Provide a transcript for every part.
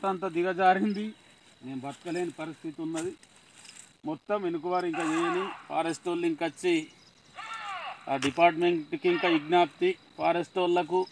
పరిస్థితి అంతా దిగజారింది నేను బతకలేని పరిస్థితి ఉన్నది మొత్తం వెనుకవారు ఇంకా చేయని ఫారెస్ట్ వాళ్ళు ఇంకా వచ్చి ఆ డిపార్ట్మెంట్కి ఇంకా విజ్ఞప్తి ఫారెస్ట్ వాళ్ళకు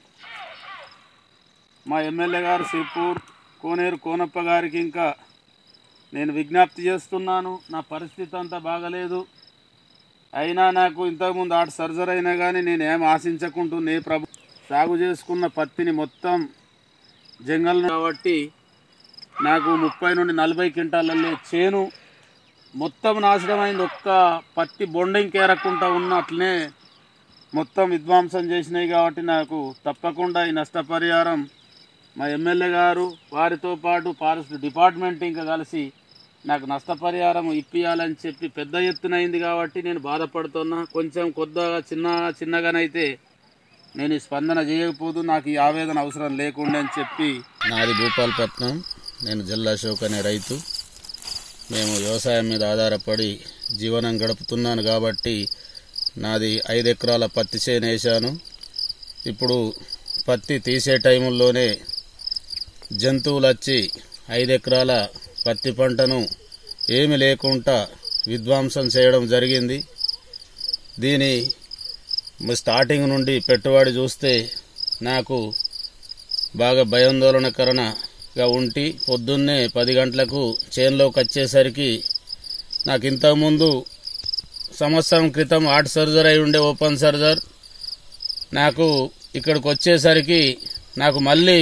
మా ఎమ్మెల్యే గారు సిప్పూర్ కోనేరు కోనప్ప గారికి ఇంకా నేను విజ్ఞప్తి చేస్తున్నాను నా పరిస్థితి అంతా బాగలేదు అయినా నాకు ఇంతకుముందు ఆట సర్జరీ అయినా కానీ నేను ఏం ఆశించకుంటున్నా ఏ ప్రభు సాగు చేసుకున్న పత్తిని మొత్తం జంగల్ కాబట్టి నాకు ముప్పై నుండి నలభై క్వింటాలల్లే చేను మొత్తం నాశనమైంది ఒక్క పత్తి బొండింకేరకుండా ఉన్నట్లనే మొత్తం విధ్వంసం చేసినాయి కాబట్టి నాకు తప్పకుండా ఈ నష్టపరిహారం మా ఎమ్మెల్యే గారు వారితో పాటు ఫారెస్ట్ డిపార్ట్మెంట్ ఇంకా కలిసి నాకు నష్టపరిహారం ఇప్పియాలని చెప్పి పెద్ద ఎత్తున అయింది కాబట్టి నేను బాధపడుతున్నా కొంచెం కొద్దిగా చిన్న చిన్నగానైతే నేను ఈ స్పందన చేయకపోదు నాకు ఈ ఆవేదన అవసరం లేకుండా అని చెప్పి నాది భూపాలపట్నం నేను జిల్లా అశోక్ అనే రైతు మేము వ్యవసాయం మీద ఆధారపడి జీవనం గడుపుతున్నాను కాబట్టి నాది ఐదు ఎకరాల పత్తి చేను వేశాను ఇప్పుడు పత్తి తీసే టైంలోనే జంతువులు వచ్చి ఐదు ఎకరాల పత్తి పంటను ఏమి లేకుండా విధ్వంసం చేయడం జరిగింది దీని స్టార్టింగ్ నుండి పెట్టుబడి చూస్తే నాకు బాగా భయాందోళనకరంగా ఉంటి పొద్దున్నే పది గంటలకు చేనులోకి వచ్చేసరికి నాకు ఇంతకుముందు సంవత్సరం క్రితం హార్ట్ సర్జరీ అయి ఉండే ఓపెన్ సర్జర్ నాకు ఇక్కడికి వచ్చేసరికి నాకు మళ్ళీ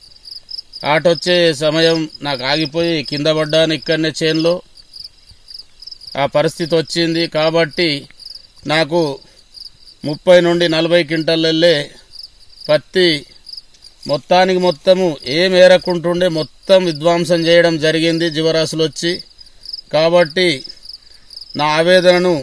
ఆట వచ్చే సమయం నాకు ఆగిపోయి కింద పడ్డాను ఇక్కడనే చేనులో ఆ పరిస్థితి వచ్చింది కాబట్టి నాకు ముప్పై నుండి నలభై క్వింటాలల్లే పత్తి మొత్తానికి మొత్తము ఏం ఏరకుంటుండే మొత్తం విధ్వంసం చేయడం జరిగింది జీవరాశులు వచ్చి కాబట్టి నా ఆవేదనను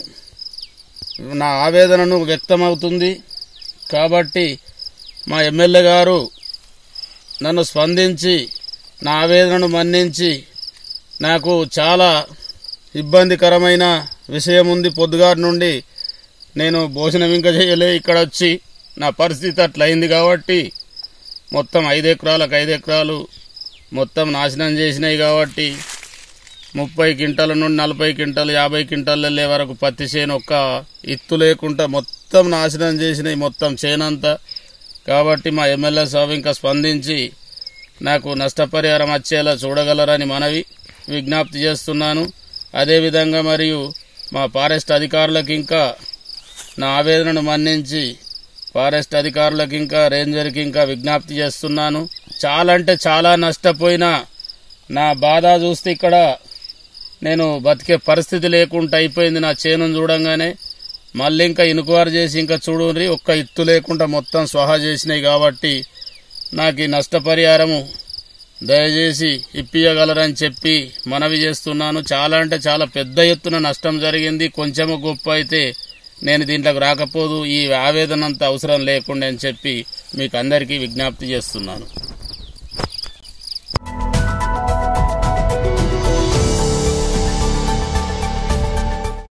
నా ఆవేదనను వ్యక్తమవుతుంది కాబట్టి మా ఎమ్మెల్యే గారు నన్ను స్పందించి నా ఆవేదనను మన్నించి నాకు చాలా ఇబ్బందికరమైన విషయం ఉంది పొద్దుగారి నుండి నేను భోజనం ఇంకా చేయలే ఇక్కడ వచ్చి నా పరిస్థితి అట్లా అయింది కాబట్టి మొత్తం ఐదు ఎకరాలకు ఐదు ఎకరాలు మొత్తం నాశనం చేసినాయి కాబట్టి ముప్పై క్వింటాల నుండి నలభై క్వింటాలు యాభై క్వింటాలు వెళ్ళే వరకు పత్తి చేను ఒక్క ఇత్తు లేకుండా మొత్తం నాశనం చేసినాయి మొత్తం చేనంతా కాబట్టి మా ఎమ్మెల్యే సాబ్ ఇంకా స్పందించి నాకు నష్టపరిహారం వచ్చేలా చూడగలరని మనవి విజ్ఞప్తి చేస్తున్నాను అదేవిధంగా మరియు మా ఫారెస్ట్ అధికారులకు ఇంకా నా ఆవేదనను మన్నించి ఫారెస్ట్ అధికారులకు ఇంకా రేంజర్కి ఇంకా విజ్ఞప్తి చేస్తున్నాను చాలా అంటే చాలా నష్టపోయినా నా బాధ చూస్తే ఇక్కడ నేను బతికే పరిస్థితి లేకుండా అయిపోయింది నా చేనును చూడంగానే మళ్ళీ ఇంకా ఇనుకువారు చేసి ఇంకా చూడుండ్రి ఒక్క ఇత్తు లేకుండా మొత్తం స్వహా చేసినాయి కాబట్టి నాకు ఈ నష్టపరిహారము దయచేసి ఇప్పియగలరని చెప్పి మనవి చేస్తున్నాను చాలా అంటే చాలా పెద్ద ఎత్తున నష్టం జరిగింది కొంచెము గొప్ప అయితే నేను దీంట్లోకి రాకపోదు ఈ ఆవేదన అంత అవసరం లేకుండా అని చెప్పి మీకు అందరికీ విజ్ఞప్తి చేస్తున్నాను